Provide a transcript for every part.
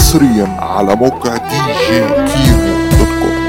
حصريا على موقع دي جي كيمو دوت كوم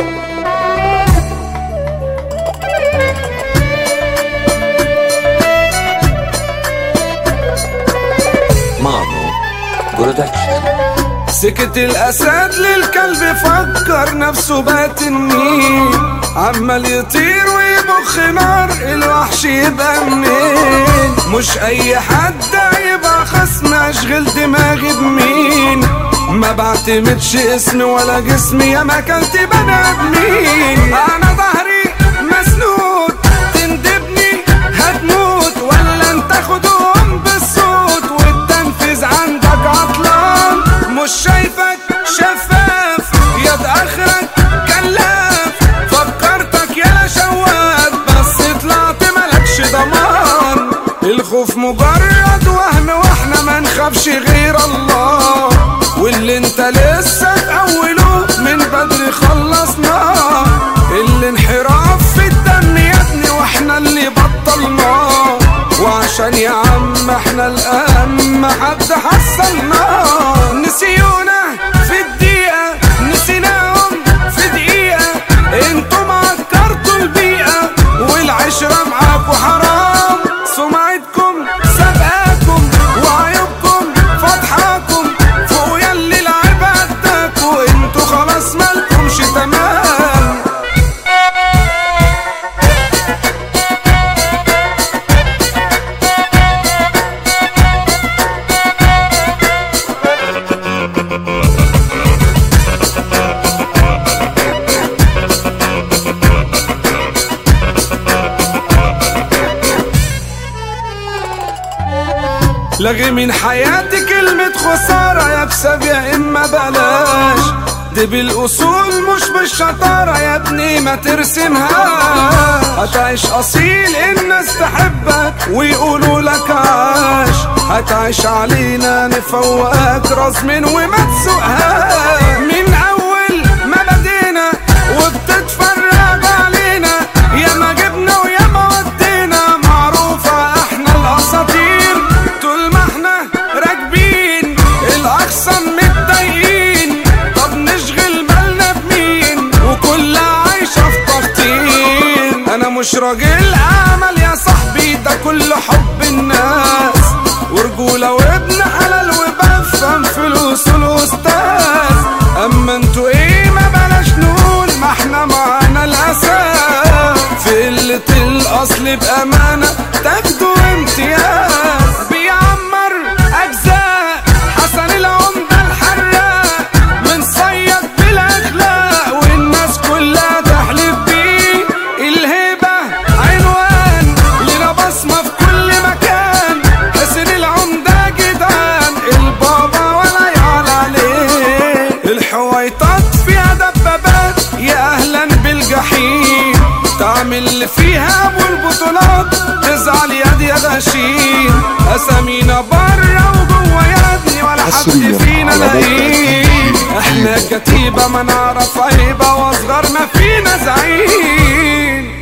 مانو برودكشن سكت الاسد للكلب فكر نفسه بات النيل عمال يطير ويبخ نار الوحش يبقى منين مش اي حد يبقى خصم اشغل دماغي بمين ما بعتمدش اسم ولا جسمي يا ما كنت بني ادمين انا ظهري مسنود تندبني هتموت ولا انت خدهم بالصوت والتنفيذ عندك عطلان مش شايفك شفاف يا اخرك كلاف فكرتك يا شواف بس طلعت ملكش ضمان الخوف مجرد وهم واحنا ما نخافش غير الله واللي انت لسه في اوله من بدري خلصناه الانحراف في الدم يا ابني واحنا اللي بطلناه وعشان يا عم احنا الأهم حد حصلناه نسيونا في الدقيقة نسيناهم في دقيقة انتم عكرتوا البيئة والعشرة معاكوا حرام سمعتكم سبقاكم وعيوبكم فتحاكم فوق ياللي العيب عداكوا انتوا خلاص مالكمش تمام لغي من حياتي كلمة خسارة يا اكسب يا اما بلاش دي بالاصول مش بالشطارة يا ابني ما ترسمها هتعيش اصيل الناس تحبك ويقولوا لك عاش هتعيش علينا نفوقك رزمن وما تسوقها من اول ما بدينا وبتتفرج علينا يا ما جبنا ويا ما ودينا معروفة احنا الاساطير طول ما احنا راكبين الاقصى متضايقين طب نشغل بالنا بمين وكلها عايشة في تخطيط انا مش راجل امل يا صاحبي ده كل حب الناس ورجولة وابن حلال وبفهم فلوس الاستاذ اما انتوا ايه ما بلاش نقول ما احنا معانا الاساس في قلة الاصل بامانة تاخدوا امتياز بيعمر اجزاء حسن العمدة الحراق من صيد بالاخلاق والناس كلها تحلف بيه الهيبة عنوان لنا بصمة في كل مكان حسن العمدة جدعان البابا ولا يعلى عليه الحويطات فيها دبابات يا اهلا بالجحيم تعمل اللي فيها والبطولات تزعل يد يا غشيم اسامينا بره وجوه يا ابني ولا حد حصرياً فينا على موقع لئيم احنا كتيبة ما نعرف عيبة واصغرنا فينا زعيم